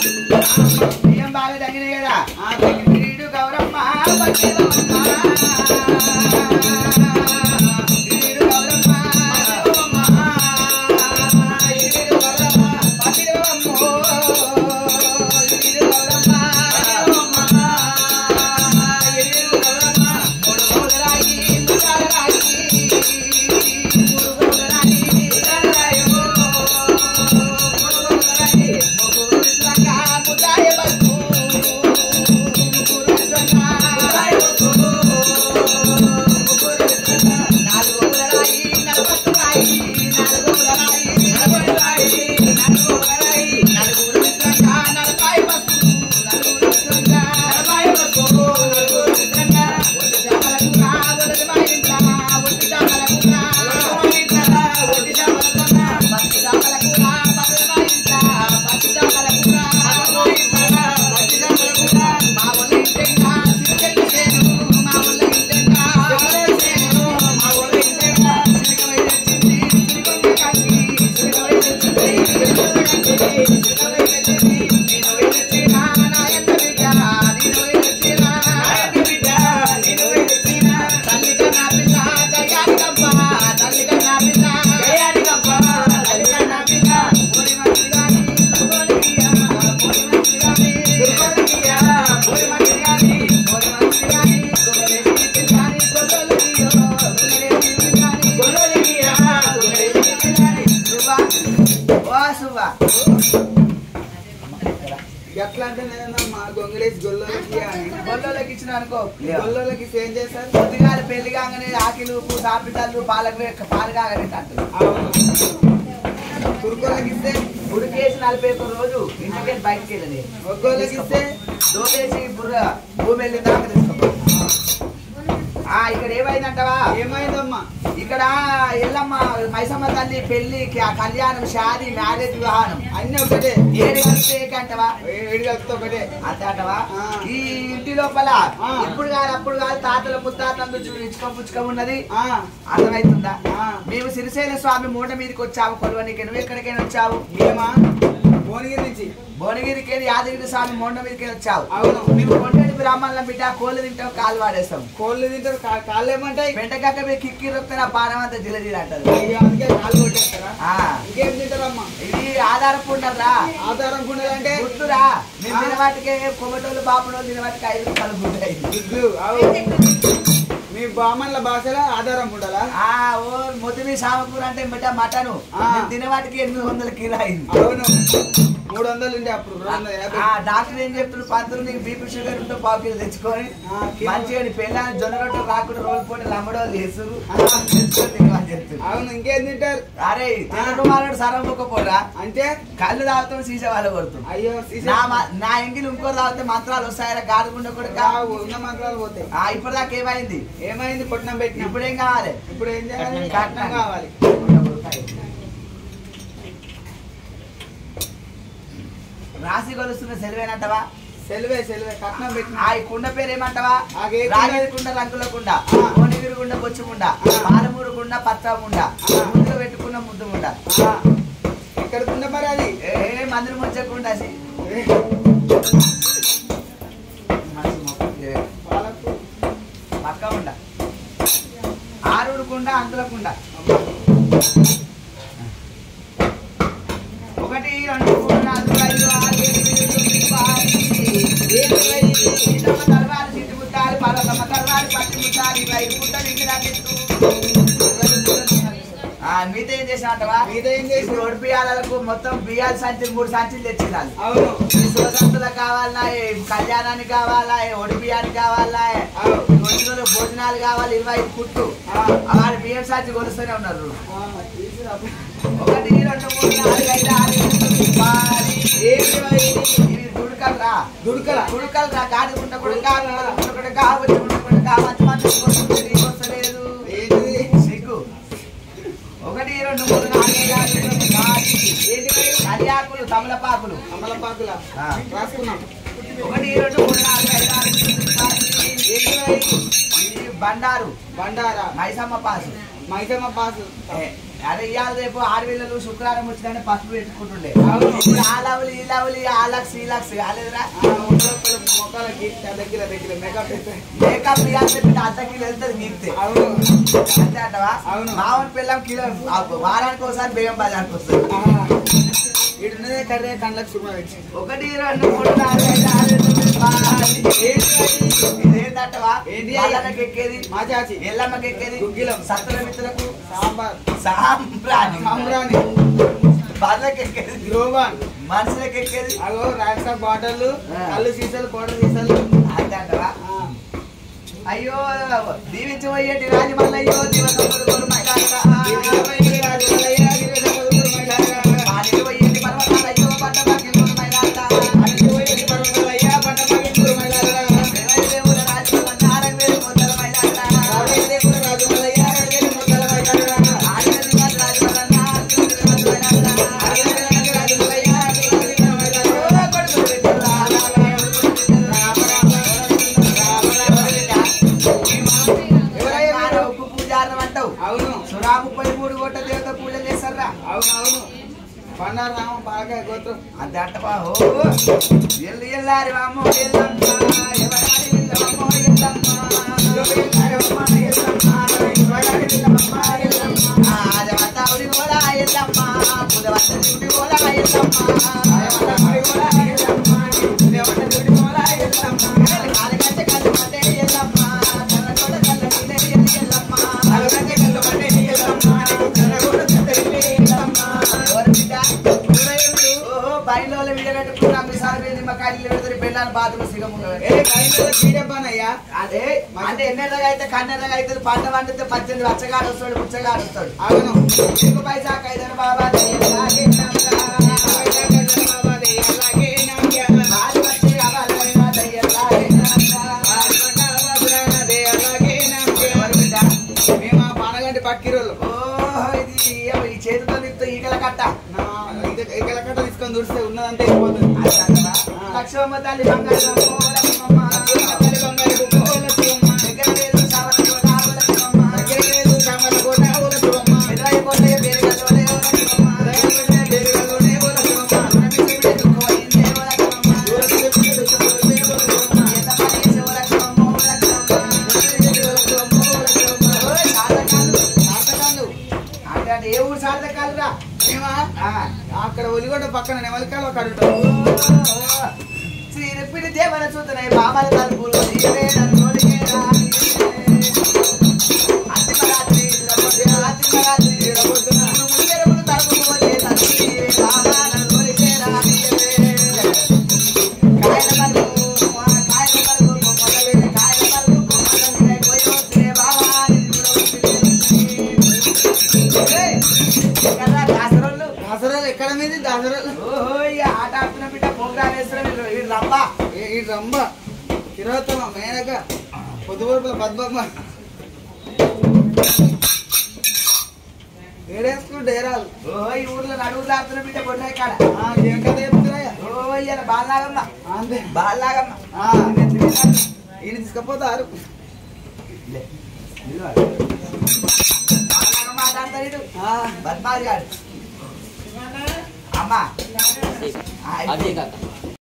బియ్యం బాగా తగ్గినాయి కదా వీడు గౌరమ్మ పట్టిదమ్మ. వీడు గౌరమ్మ వీడు గౌరమ్మ పట్టిదమ్మో. వీడు గౌరమ్మ వీడు గౌరమ్మ మూడు గౌరాయి ముసాల రాయి మూడు గౌరాయి ముసాల రాయి మూడు గౌరాయి ముగ్గురు విశ్వంగా ముదాయ బస్సు ముగ్గురు విశ్వంగా ముదాయ బస్సు ముగ్గురు విశ్వంగా నాలుగు గౌరాయి నలభై రాయి నాలుగు గౌరాయి నలభై రాయి నాలుగు గౌరాయి నలుగురు విశ్వంగా నలభై బస్సు నలుగురు విశ్వంగా నలభై బస్సు నలుగురు విశ్వంగా ఒట్టి చామలకు రా ఒట్టి మా ఇంట్ల ఒట్టి చామలకు రా ఒట్టి ఇంట్ల ఒట్టి చామలకు రా పచ్చి చామలకు రా పచ్చి మా ఇంట్ల పచ్చి చామలకు రా ఒట్టి ఇంట్ల పచ్చి చామలకు రా మా ఒళ్ళ ఇంటెంగా సిరికెళ్ళి చేను మా ఒళ్ళ ఇంటెంగా సిరికెళ్ళి చేను మా ఒళ్ళ ఇంటెంగా సిరికవై తెచ్చింది సిరికొండ కంకి సిరికవై తెచ్చింది సిరికొండ కంకి సిరికవై తెచ్చింది నేను వై తెచ్చినా నాయన్న బిడ్డ నేను వై తెచ్చినా నాయన్న బిడ్డ నేను వై తెచ్చినా తల్లి కన్నా పిల్ల దయ్యాని కప్ప తల్లి కన్నా పిల్ల దయ్యాని కప్ప తల్లి కన్నా పిల్ల పోయి మంచిగాని దుర్గోనికియా పోయి మంచిగాని దుర్గోనికియా పోయి మంచిగాని పోయి మంచిగాని గొల్లలేసి పిల్లాని గొల్లలకియో గొల్లలేసి పిల్లాని గొల్లలకియా గొల్లలేసి పిల్లాని శుభ ఓ శుభ ఎట్లా అంటే నేనమ్మా గొంగళేసి గొల్లలకి అని గొల్లలకి ఇచ్చిన అనుకో గొల్లలకి ఏం చేస్తారు పొద్దుగాల పెళ్లి కాగానే ఆకిలు సాపిటలు పాలకు పాలు కాగానే అంటారు అవును తుర్కోలకి ఇస్తే ఉడికేసి నలభై ఒక్క రోజు ఇంటికి బయటికి వెళ్ళని ఒగ్గోళ్ళకి ఇస్తే దోపేసి బుర్ర భూమి వెళ్ళిన దాకా తీసుకోపో ఆ ఇక్కడ ఏమైందంటవా ఏమైందమ్మా ఇక్కడ ఎల్లమ్మ మైసమ్మ తల్లి పెళ్లి క- కళ్యాణం షాది మ్యారేజ్ వివాహం అన్ని ఒకటే ఏడు కలిస్తే అంటవా ఏడు కలిస్తే ఒకటే అంతే అంటవా ఆ. ఈ ఇంటి లోపల ఆ. ఇప్పుడు కాదు అప్పుడు కాదు తాతల ముత్తాతలు చూడు ఇచ్చుకో పుచ్చుకం ఉన్నది ఆ, అర్థమవుతుందా ఆ. మేము సిరిసేన స్వామి మూట మీదకి వచ్చావు కొలవనికి నువ్వు ఎక్కడికైనా వచ్చావు మేమా భువనగిరి నుంచి భువనగిరికి యాదగిరి స్వామి మూట మీదకి వచ్చావు అవును. మేము కొండటి బ్రాహ్మణుల బిడ్డ కోళ్ళు తింటాం కాలు వాడేస్తాం కోళ్ళు తింటారు కా- కాళ్ళు ఏమంటాయి పెంటకాక మీద కిక్కి రొక్కిన పానం అంతా జిలజిల అంటది అయ్యో, అందుకే కాళ్ళు కొట్టేస్తారా ఆ, ఇంకేం తింటారమ్మా ఇది ఆధారపు ఉండరా ఆధారం కుండాలంటే గుర్తురా మేము ఆ. తినవాటికే కొమ్మటోళ్ళు బాపనోళ్ళు తినవాటికి ఐదు రూపాయలు ఉంటాయి గుడ్లు అవు మీ బామన్ల భాషలో ఆధారం ఉండాలా ఆ ఓ మొదటి సామకూర అంటే బిడ్డ మటను ఆ. మేము తినవాటికి ఎనిమిది వందల కిలో అయింది అవును మూడు వందలు ఉండే అప్పుడు రెండు వందల యాభై ఆ డాక్టర్ ఏం చెప్తున్నారు పంతులు నీకు బీపీ షుగర్ ఉంటే పావు కిలో తెచ్చుకొని ఆ, కిలో. మంచిగా నీ పెళ్ళాన్ని జొన్న రొట్టెలు రాకుండా రోజు పూట లమ్మడోళ్ళు వేసురు ఆ. తెచ్చుకొని తినమని చెప్తున్నారు అవును ఇంకేం తింటారు అరే తెలుగు మాట్లాడు సరం పోరా అంటే కళ్ళు తాగుతాం సీసే వాళ్ళు కొడుతుంది అయ్యో సీసీ నా మ- నా ఎంగిలి ఇంకో తాగితే మంత్రాలు వస్తాయరా గాడుకుండా కూడా కావు, ఉన్న మంత్రాలు పోతాయి ఆ ఇప్పటిదాకా ఏమైంది ఏమైంది పొట్నం పెట్టిన ఇప్పుడు ఏం కావాలి ఇప్పుడు ఏం చేయాలి కట్నం. కట్నం కావాలి రాశి కొలుస్తున్న సెలవేనంటవా సెలవే సెలవే కట్నం పెట్టిన ఆ ఈ కుండ పేరు ఏమంటావా ఆ ఏ కుండ? రాగేది కుండ రంగుల కుండ ఆ. కోనిగిరి కుండ బొచ్చు కుండ పాలమూరు కుండ పత్ర కుండ ఆ. ముందు పెట్టుకున్న ముద్దు కుండ ఆ, ఎక్కడ కుండ మరి అది ఏ మందులు ముంచకుండా ఏ, పాలకు పక్క ఉండ ఆరుడు కుండ అంతుల కుండ ఒకటి రెండు మూడు నాలుగు ఐదు ఆరు ఏడు ఎనిమిది తొమ్మిది పది ఇరవై సీతమ్మ తలవారు సిట్టి ముత్తాలు పర్వతమ్మ తలవారు పట్టి ముత్తాలు ఇరవై ఐదు పుట్టలు ఇంటి ఆ మిగతా ఏం చేసినట్టవా మిగతా ఏం చేసినావు? ఇప్పుడు ఒడి బియ్యాలకు మొత్తం బియ్యాలు సంచులు మూడు సంచులు తెచ్చినారు అవును శివసంతులకు కావాలా కళ్యాణానికి కావాలా ఒడి బియ్యానికి కావాలా అవు. వచ్చిన భోజనాలు కావాలి ఇరవై ఐదు కుట్టు ఆ. వాడి బియ్యం సాచి కొలుస్తూనే ఉన్నారు ఆ, తీసుకురా. ఒకటి రెండు మూడు నాలుగు ఐదు ఆరు ఏడు తొమ్మిది పది ఏంటి మరి? ఇవి దుడకలరా దుడకల దుడకలరా గాడి గుంట గుడక గుంట గుడక వచ్చి గుంట గుడక మంచి మంచి వస్తుంది నీకు వస్తలేదు ఏంటిది సిగ్గు ఒకటి రెండు మూడు నాలుగు ఐదు ఆరు ఏడు తొమ్మిది పది ఏంటి మరి? కరియాకులు తమలపాకులు అమలపాకుల ఆ. రాసుకున్నాం ఒకటి రెండు మూడు నాలుగు ఐదు ఆరు ఏడు తొమ్మిది పది ఏంటి మరి? ఇది బండారు బండారా మైసమ్మ పాసు మైసమ్మ పాసు ఏ, అరే ఇవాళ రేపు ఆడపిల్లలు శుక్రవారం వచ్చిన పసుపు పెట్టుకుంటుండే అవును. ఇప్పుడు ఆ లవ్లు ఈ లవ్లు ఆ లక్స్ ఈ లక్స్ కాలేదురా ఆ, ఉండవలసిన మొక్కలకి దగ్గర దగ్గర మేకప్ అయితే మేకప్ ఇవాళ రేపు అర్ధ కిలో వెళ్తుంది నీకు అవును అంతే అంటవా అవును. మామూలు పిల్లం కిలో ఆ వారానికి ఒకసారి బేగం బజార్కి వస్తుంది ఆ, ఇటు ఉన్నదే కర్రే కళ్ళకి సుమ వచ్చి ఒకటి రెండు మూడు నాలుగు ఐదు ఆరు ఏడు తొమ్మిది పది. ఇదేంటంటవా ఏంటి? వాళ్ళకి ఎక్కేది మా చాచి ఎల్లమ్మకి ఎక్కేది గుగ్గిలం. సత్తల మిత్రులకు సాంబార్ సాంబ్రాణి సాంబ్రాణి బర్రెకి ఎక్కేది గ్లోబాన్ మనుషులకి ఎక్కేది అగో రాక్సా బాటలు ఆ. కళ్ళు సీసాలు పౌడర్ సీసాలు అంతే అంటవా ఆ, అయ్యో దీవించి పోయేటి రాజమల్లయ్యో దివసములు కొలుమైలాగా. గిరిజపైకి రాజు మల్లయ్య, గిరిజ పలుకురు మైలాగా. పాలిటి పోయేటి పర్వతాలయ్యో పట్టపక్కి కొలుమైలాగా. అడిగి పోయేటి పర్వతాలయ్య, పంట పగిలికురు మైలాగా. శివయ్య దేవుల రాజ్యం అన్నారం వేలు మొదల మైలాగా. రావయ్య దేవుడు రాజు మల్లయ్య, రాజేలి మొదల మైలాగా. ఆడినది కాదు రాజమల్లన్న, అర్జునుడి రాజు మైలాగా. రాజు మల్లయ్య, రాజు మల్లయ్య, గిరిజ మైలాగా. ఓ కొడుకు బిడ్డలు రా, రా, రా, రామ రామ, రామ రామ. ఎవరయ్యా మీరు? ఉప్పు పూజారం అంటావు అవును సురా ముప్పై మూడు కోట్ల దేవత పూజలు చేస్తారా అవును అవును బండారు రామ పాలకాయ గోత్రం అంతే అంటవా ఓ ఎల్లు ఎల్లారి వామో ఎల్లమ్మ ఎవరారి విల్లవమ్మో ఎల్లమ్మ ఎల్లారి వామో ఎల్లమ్మ ఎవరారి విల్లవమ్మ ఎల్లమ్మ ఆదవతావుడి కూడా ఎల్లమ్మ పుదవతడి కూడా ఎల్లమ్మ ఆదవతావుడి కూడా ఎల్లమ్మ పుదవతడి కూడా ఎల్లమ్మ కాలగంట కల్లమటే ఎల్లమ్మ కల్లగొడ కల్లమటే ఎల్లమ్మ కాలగంట కల్లమటే ఎల్లమ్మ కల్లగొడ కల్లమటే ఎల్లమ్మ ఎవరు బిడ్డ ఓహో బయలు వీడియో పెట్టుకున్నాం మీ సార్ మీద నిమ్మకాయలు పెడతారు పెళ్ళాలి బాత్రూమ్ సిగముంగ ఏ బయట బీడబ్బానయ్యా అదే అంటే ఎన్నెళ్ళగా అయితే కన్నెళ్ళగా అయితే పంట పండితే పద్దెనిమిది వచ్చగాడు వస్తాడు పుచ్చగాడు వస్తాడు అవును నీకు పైసా కైదరు బాబా దయ్యలాగే నమ్మలా. బాలి వచ్చి అవ్వాలైనా దయ్యలాగే నమ్మలా. ఎవరు బిడ్డ? మేము ఆ పానగంటి పక్కిరోళ్ళు ఓహో ఇది ఏమో ఈ చేతితో నిప్తే ఈగల కట్ట నా ఎగల కట్ట తీసుకొని చూస్తే ఉన్నదంటే అయిపోతుంది అది అంటవా? లక్ష్మమ్మ తల్లి బంగారమ్మ, లక్ష్మమ్మ. తల్లి బంగారు బొమ్మ, ఓ లక్ష్మమ్మ. దగ్గర లేదు సావన కోట, ఓ లక్ష్మమ్మ. దగ్గర లేదు సామర్ల కోట, ఓ లక్ష్మమ్మ. ఎదురై కోట, పేరుగలోనే, ఓ లక్ష్మమ్మ. దగ్గర బేరుగలోనే, ఓ లక్ష్మమ్మ. అన్నమిటి పెట్టుకోయిందే, ఓ లక్ష్మమ్మ. దూరం చెప్పి దుఃఖపడితే, ఓ లక్ష్మమ్మ. ఎంత పనేసి, ఓ లక్ష్మమ్మ, ఓ లక్ష్మమ్మ. ఓయ్ సాధకాలు, నాటకాలు. అంటే అంటే ఏ ఊరు సాధకాలురా? మేమా ఆ. అక్కడ ఒలిగొండ పక్కన నెమలికాయలు ఒక అడుగుతాం శ్రీరిపిడి దేవన చూతున్నాయి బామల తలుపులు తీయవే నన్నులకే రాని. అతిమరాత్రి నిద్రపోతున్న, అతిమరాత్రి నిద్రపోతున్న. మురుమురు మెరుపులు తలుపులు వచ్చే తల్లి, బామా నన్నులకే రాని. కాయల మలుపు, ఆ కాయల మలుపు కొమ్మల మీద, కాయల మలుపు కొమ్మల మీద కొయ్యొచ్చే బామా నిన్ను ఏయ్, ఎక్కడ్రా దాసరోళ్ళు? దాసరాలు ఎక్కడ మీది దాసరాలు ఓహో ఈ ఆట ఆడుతున్న బిడ్డ ప్రోగ్రామ్ వేస్తున్న వీళ్ళు వీళ్ళు రబ్బా ఈ- ఈ రంబ తిరోత్తమ మేనక పొద్దుగోపుల పద్మమ్మ ఏడేసుకుంటే డేరాలు ఓహో ఈ ఊర్లో నడువులు ఆడుతున్న బిడ్డ కొన్నాయి కాడ ఆ, ఏం కథ చెప్తున్నాయా ఓహో ఇలా బాల్లాగమ్మ అంతే బాల్లాగమ్మ ఆ, ఈయన తీసుకపోతారు బాల్లాగమ్మ ఆట ఆడతాడు ఇటు ఆ, బద్మాలి గాడు అమ్మా అదే కాక